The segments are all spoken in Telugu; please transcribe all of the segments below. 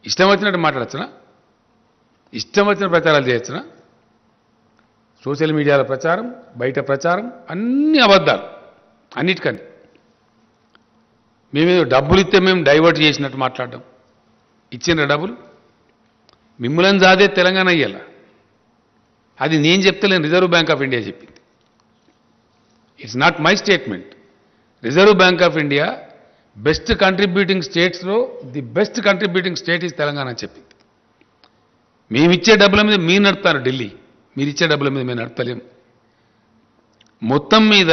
ఇష్టం వచ్చినట్టు మాట్లాడచ్చునా ఇష్టం వచ్చిన ప్రచారాలు చేయొచ్చునా సోషల్ మీడియాలో ప్రచారం బయట ప్రచారం అన్ని అబద్ధాలు అన్నిటికంటే మేమేదో డబ్బులు ఇస్తే మేము డైవర్ట్ చేసినట్టు మాట్లాడడం ఇచ్చిన డబ్బులు మిమ్మల్ని జాదే తెలంగాణ అయ్యాల అది నేను చెప్తలేను రిజర్వ్ బ్యాంక్ ఆఫ్ ఇండియా చెప్పింది it's not my statement reserve bank of India best contributing స్టేట్స్లో the best contributing state is Telangana అని చెప్పింది మేము ఇచ్చే డబ్బుల మీద మీరు నడుపుతారు ఢిల్లీ మీరు ఇచ్చే డబ్బుల మీద మేము నడపలేం మొత్తం మీద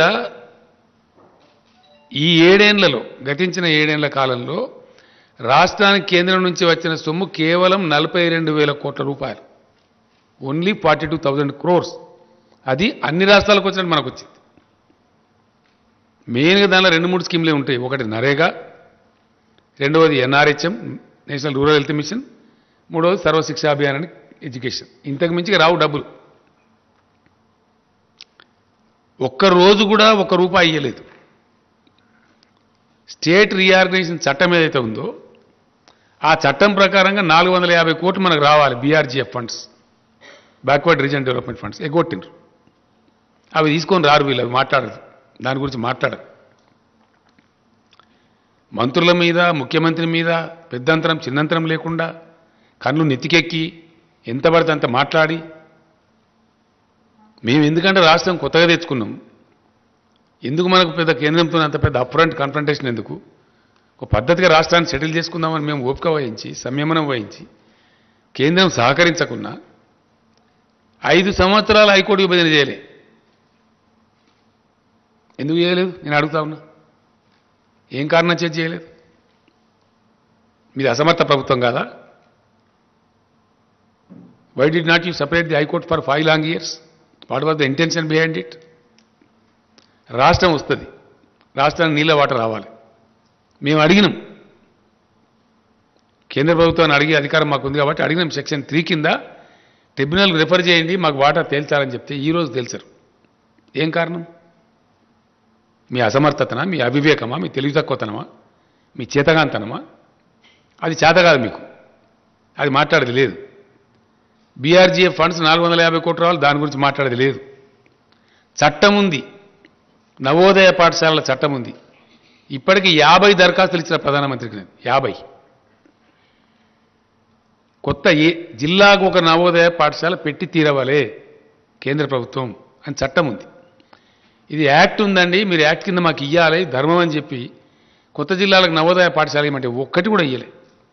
ఈ ఏడేండ్లలో గతించిన ఏడేండ్ల కాలంలో రాష్ట్రానికి కేంద్రం నుంచి వచ్చిన సొమ్ము కేవలం నలభై రెండు వేల కోట్ల రూపాయలు only forty two thousand crores అది అన్ని రాష్ట్రాలకు వచ్చినట్టు మనకు వచ్చింది మెయిన్గా దానిలో రెండు మూడు స్కీమ్లే ఉంటాయి ఒకటి నరేగా రెండవది NRHM national rural health machine మూడవది సర్వశిక్ష అభియాన్ అని ఎడ్యుకేషన్ ఇంతకు మించి రావు డబ్బులు ఒక్క రోజు కూడా ఒక్క రూపాయి ఇయ్యలేదు స్టేట్ రీఆర్గనైజేషన్ చట్టం ఏదైతే ఉందో ఆ చట్టం ప్రకారంగా నాలుగు వందల యాభై కోట్లు మనకు రావాలి BRGF funds backward region development funds ఎగ్గొట్టిండ్రు అవి తీసుకొని రారు వీళ్ళు అవి మాట్లాడరు దాని గురించి మాట్లాడరు మంత్రుల మీద ముఖ్యమంత్రి మీద పెద్దంతరం చిన్నంతరం లేకుండా కళ్ళు నెత్తికెక్కి ఎంత పడితే అంత మాట్లాడి మేము ఎందుకంటే రాష్ట్రం కొత్తగా తెచ్చుకున్నాం ఎందుకు మనకు పెద్ద కేంద్రంతో అంత పెద్ద అప్రంట్ కన్ఫ్రంటేషన్ ఎందుకు ఒక పద్ధతిగా రాష్ట్రాన్ని సెటిల్ చేసుకుందామని మేము ఓపిక వహించి సంయమనం వహించి కేంద్రం సహకరించకున్నా ఐదు సంవత్సరాలు హైకోర్టు విభజన చేయలే ఎందుకు చేయలేదు నేను అడుగుతా ఉన్నా ఏం కారణం చేసి చేయలేదు మీది అసమర్థ ప్రభుత్వం కాదా why did not you separate the high court for five long years what was the intention behind it రాష్ట్రం వస్తుంది రాష్ట్రానికి నీళ్ళ వాటర్ రావాలి మేము అడిగినాం కేంద్ర ప్రభుత్వాన్ని అడిగే అధికారం మాకు ఉంది కాబట్టి అడిగినాం సెక్షన్ త్రీ కింద ట్రిబ్యునల్కి రిఫర్ చేయండి మాకు వాటర్ తేల్చాలని చెప్తే ఈ రోజు తేల్చరు ఏం కారణం మీ అసమర్థతనా మీ అవివేకమా మీ తెలివి తక్కువతనమా మీ చేతగాంతనమా అది చేత కాదు మీకు అది మాట్లాడేది లేదు బీఆర్జీఎఫ్ ఫండ్స్ నాలుగు వందల యాభై కోట్ల రావాలి దాని గురించి మాట్లాడేది లేదు చట్టం ఉంది నవోదయ పాఠశాలల చట్టం ఉంది ఇప్పటికి యాభై దరఖాస్తులు ఇచ్చిన ప్రధానమంత్రికి నేను యాభై కొత్త ఏ జిల్లాకు ఒక నవోదయ పాఠశాల పెట్టి తీరవలే కేంద్ర ప్రభుత్వం అని చట్టం ఉంది ఇది యాక్ట్ ఉందండి మీరు యాక్ట్ కింద మాకు ఇవ్వాలి ధర్మం అని చెప్పి కొత్త జిల్లాలకు నవోదయ పాఠశాల ఇవ్వమంటే ఒక్కటి కూడా ఇయ్యలే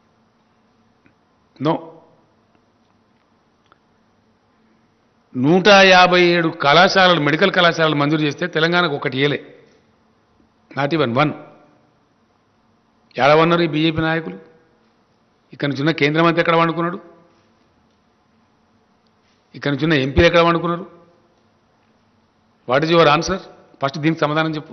నో నూట యాభై ఏడు కళాశాలలు మెడికల్ కళాశాలలు మంజూరు చేస్తే తెలంగాణకు ఒకటి ఇయ్యలే నాట్ ఈవెన్ వన్ ఏడవన్నారు ఈ బీజేపీ నాయకులు ఇక్కడ నుంచి ఉన్న కేంద్ర మంత్రి ఎక్కడ వండుకున్నాడు ఇక్కడ నుంచి ఉన్న ఎంపీలు ఎక్కడ వండుకున్నారు what is your answer first దీనికి సమాధానం చెప్పు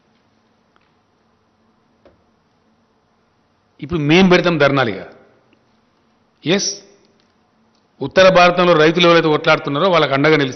ఇప్పుడు మేం పెడతాం ధర్నాలిగా ఎస్ ఉత్తర భారతంలో రైతులు ఎవరైతే కొట్లాడుతున్నారో వాళ్ళకి అండగా నిలుస్తాం